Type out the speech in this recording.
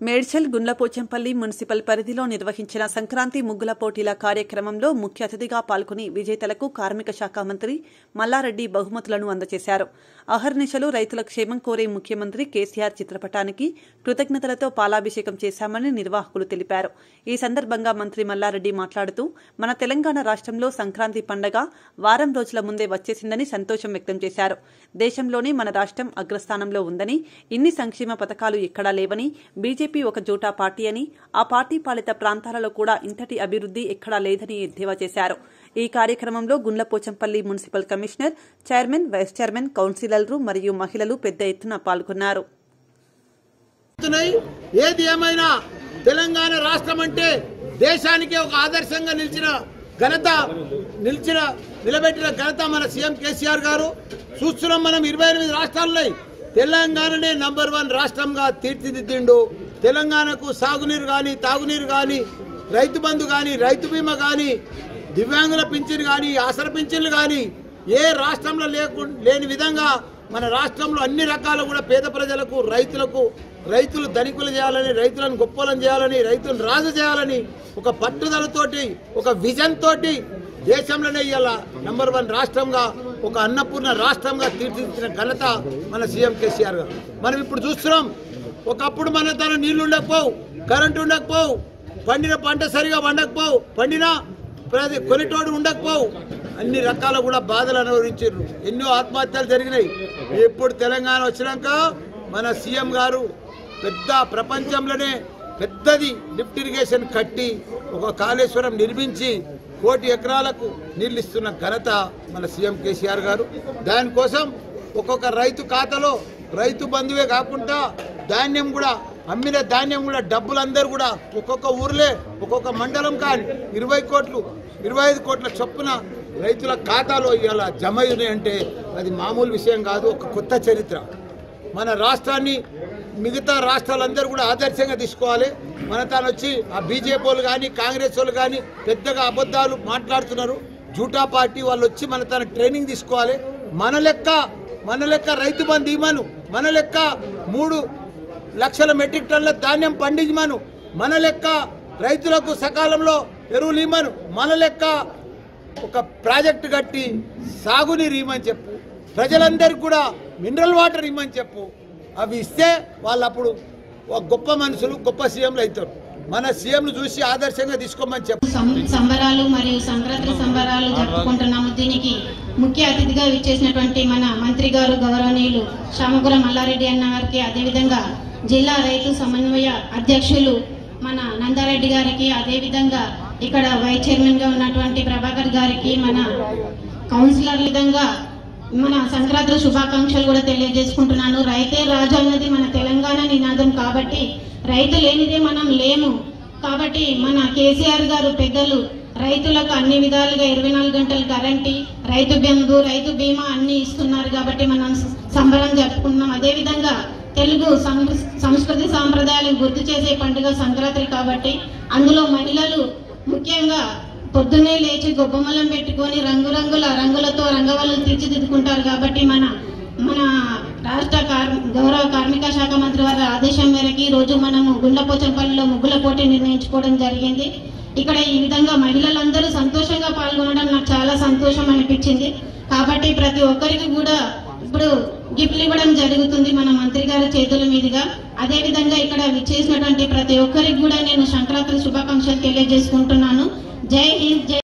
Medchal Gundlapochampally municipal పరిధిలో నిర్వహించిన సంక్రాంతి ముగ్గుల పోటీల కార్యక్రమంలో ముఖ్య అతిథిగా పాల్గొని విజేతలకు కార్మిక శాఖ మంత్రి మల్లారెడ్డి బహుమతులను అందజేశారు అహర్నిశలు రైతుల క్షేమం కోరే ముఖ్యమంత్రి కేసీఆర్ చిత్రపటానికి కృతజ్ఞతలతో పాలాభిషేకం చేశామని నిర్వాహకులు తెలిపారు ఈ సందర్భంగా మంత్రి మల్లారెడ్డి మాట్లాడుతూ మన తెలంగాణ రాష్ట్రంలో సంక్రాంతి పండగ వారం రోజుల ముందే వచ్చేసిందని సంతోషం వ్యక్తం చేశారు దేశంలోనే మన రాష్ట్రం అగ్రస్థానంలో ఉందని ఇన్ని సంక్షేమ పథకాలు ఎక్కడా లేవని బీజేపీ ఒక జోటా పార్టీ అని ఆ పార్టీ పాలిత ప్రాంతాలలో కూడా ఇంతటి అభివృద్ధి ఎక్కడా లేదని ఎద్దేవా చేశారు ఈ కార్యక్రమంలో Gundlapochampally municipal commissioner chairman vice chairman కౌన్సిలర్లు మరియు మహిళలు పెద్ద ఎత్తున పాల్గొన్నారు జరుగుతున్నాయి. ఏది ఏమైనా తెలంగాణ రాష్ట్రం అంటే దేశానికే ఒక ఆదర్శంగా నిలిచిన ఘనత నిలిచిన నిలబెట్టిన ఘనత మన సీఎం కేసీఆర్ గారు చూస్తున్నాం మనం ఇరవై ఎనిమిది రాష్ట్రాలు తెలంగాణనే నంబర్ వన్ రాష్ట్రంగా తీర్చిదిద్దిండు తెలంగాణకు సాగునీరు కానీ తాగునీరు కానీ రైతు బంధు కానీ రైతు బీమా కానీ దివ్యాంగుల పింఛన్ కానీ ఆసర పింఛన్లు కానీ ఏ రాష్ట్రంలో లేకు లేని విధంగా మన రాష్ట్రంలో అన్ని రకాల కూడా పేద ప్రజలకు రైతులకు రైతులు ధనికులు చేయాలని రైతులను గొప్పలను చేయాలని రైతులను రాజు చేయాలని ఒక పట్టుదలతోటి ఒక విజన్ తోటి దేశంలోనే ఇవాళ నంబర్ వన్ రాష్ట్రంగా ఒక అన్నపూర్ణ రాష్ట్రంగా తీర్చిదిద్దిన ఘనత మన సీఎం కేసీఆర్ గారు మనం ఇప్పుడు చూస్తున్నాం ఒకప్పుడు మన తన నీళ్లు ఉండకపోవు కరెంటు ఉండకపోవు పండిన పంట సరిగా పండకపోవు పండినా ప్రతి కొనిటోడు ఉండకపోవు అన్ని రకాల కూడా బాధలు అనుభవించారు ఎన్నో ఆత్మహత్యలు జరిగినాయి ఇప్పుడు తెలంగాణ వచ్చినాక మన సీఎం గారు పెద్ద ప్రపంచంలోనే పెద్దది లిఫ్ట్ ఇరిగేషన్ కట్టి ఒక కాళేశ్వరం నిర్మించి కోటి ఎకరాలకు నీళ్ళు ఇస్తున్న ఘనత మన సీఎం కేసీఆర్ గారు దానికోసం ఒక్కొక్క రైతు ఖాతాలో రైతు బంధువే కాకుండా ధాన్యం కూడా అమ్మిన ధాన్యం కూడా డబ్బులందరూ కూడా ఒక్కొక్క ఊర్లే ఒక్కొక్క మండలం కానీ ఇరవై కోట్లు ఇరవై ఐదు కోట్ల చొప్పున రైతుల ఖాతాలో ఇవాళ జమ అయినాయి అంటే అది మామూలు విషయం కాదు ఒక కొత్త చరిత్ర మన రాష్ట్రాన్ని మిగతా రాష్ట్రాలందరూ కూడా ఆదర్శంగా తీసుకోవాలి మన తాను వచ్చి ఆ బీజేపీ వాళ్ళు కానీ కాంగ్రెస్ వాళ్ళు కానీ పెద్దగా అబద్ధాలు మాట్లాడుతున్నారు జూటా పార్టీ వాళ్ళు వచ్చి మన తన ట్రైనింగ్ తీసుకోవాలి మన లెక్క మన లెక్క రైతు బంధు ఇమ్మను మన లెక్క మూడు లక్షల మెట్రిక్ టన్నుల ధాన్యం పండించమను మన లెక్క రైతులకు సకాలంలో ఎరువులు ఇమ్మను మన లెక్క ఒక ప్రాజెక్టు కట్టి సాగునీరు ఇమ్మని చెప్పు ప్రజలందరికీ కూడా మినరల్ వాటర్ ఇమ్మని చెప్పు అవి ఇస్తే వాళ్ళు అప్పుడు ఒక గొప్ప మనుషులు గొప్ప సీఎంలు అవుతారు మన సీఎంను చూసి ఆదర్శంగా తీసుకోమని చెప్పు సం- సంబరాలు మరియు సంక్రాంతి సంబరాలు జరుపుకుంటున్నాము దీనికి ముఖ్య అతిథిగా విచ్చేసినటువంటి మన మంత్రి గారు గౌరవనీయులు శామపురం మల్లారెడ్డి అన్న గారికి అదేవిధంగా జిల్లా రైతు సమన్వయ అధ్యక్షులు మన నందారెడ్డి గారికి అదేవిధంగా ఇక్కడ వైస్ చైర్మన్ గా ఉన్నటువంటి ప్రభాకర్ గారికి మన కౌన్సిలర్ విధంగా మన సంక్రాంతి శుభాకాంక్షలు కూడా తెలియజేసుకుంటున్నాను రైతే రాజు అన్నది మన తెలంగాణ నినాదం కాబట్టి రైతు లేనిదే మనం లేము కాబట్టి మన కేసీఆర్ గారు పెద్దలు రైతులకు అన్ని విధాలుగా ఇరవై నాలుగు గంటలు కరెంటి రైతు బంధు రైతు బీమా అన్ని ఇస్తున్నారు కాబట్టి మనం సంబరం జరుపుకుంటున్నాం అదేవిధంగా తెలుగు సం- సంస్కృతి సాంప్రదాయాలను గుర్తు చేసే పండుగ సంక్రాంతి కాబట్టి అందులో మహిళలు ముఖ్యంగా పొద్దున్నే లేచి గొప్పమలం పెట్టుకొని రంగురంగుల రంగులతో రంగవల్లు తీర్చిదిద్దుకుంటారు కాబట్టి మన మన రాష్ట్ర కార్ గౌరవ కార్మిక శాఖ మంత్రి వారి ఆదేశం మేరకు ఈ రోజు మనము గుండ్లపోచంపల్లిలో ముగ్గుల పోటీ నిర్ణయించుకోవడం జరిగింది ఇక్కడ ఈ విధంగా మహిళలందరూ సంతోషంగా పాల్గొనడం నాకు చాలా సంతోషం అనిపించింది కాబట్టి ప్రతి ఒక్కరికి కూడా ఇప్పుడు గిఫ్ట్లు ఇవ్వడం జరుగుతుంది మన మంత్రి గారి చేతుల మీదుగా అదే విధంగా ఇక్కడ విచ్చేసినటువంటి ప్రతి ఒక్కరికి కూడా నేను సంక్రాంతి శుభాకాంక్షలు తెలియజేసుకుంటున్నాను జై హింద్ జై